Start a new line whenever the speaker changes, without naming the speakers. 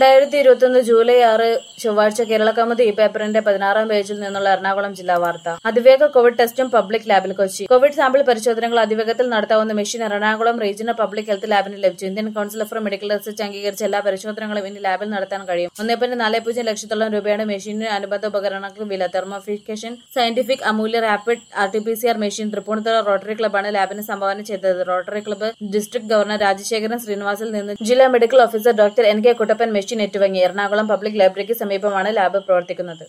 രണ്ടായിരത്തി ഇരുപത്തിയൊന്ന് ജൂലൈ ആറ് ചൊവ്വാഴ്ച കേരള കൗമുദി ഈ പേപ്പറിന്റെ പതിനാറാം പേജിൽ നിന്നുള്ള എറണാകുളം ജില്ലാ വാർത്ത അതിവേഗ കോവിഡ് ടെസ്റ്റും പബ്ലിക് ലാബിൽ കൊച്ചി കോവിഡ് സാമ്പിൾ പരിശോധനകൾ അതിവേഗത്തിൽ നടത്താവുന്ന machine Ernakulam regional public health ലാബിന് ലഭിച്ചു Indian council for medical research അംഗീകരിച്ച എല്ലാ പരിശോധനകളും ഇനി ലാബിൽ നടത്താൻ കഴിയും ഒന്നേ പോയിന്റ് നാല് പൂജ്യം ലക്ഷത്തോളം രൂപയാണ് മെഷീനിന് അനുബന്ധ ഉപകരണങ്ങൾക്ക് വില തെർമോഫിക്കേഷൻ സയന്റിഫിക് അമൂല്യ rapid R T P C R machine Tripunithura Rotary ക്ലബ്ബാണ് ലാബിന് സംഭാവന ചെയ്തത് Rotary club district governor Rajasekharan ശ്രീനിവാസിൽ നിന്ന് ജില്ലാ medical officer doctor N K Kuttappan machine ഏറ്റുവാങ്ങി എറണാകുളം പബ്ലിക് ലൈബ്രറിക്ക് സമീപമാണ് ലാബ് പ്രവർത്തിക്കുന്നത്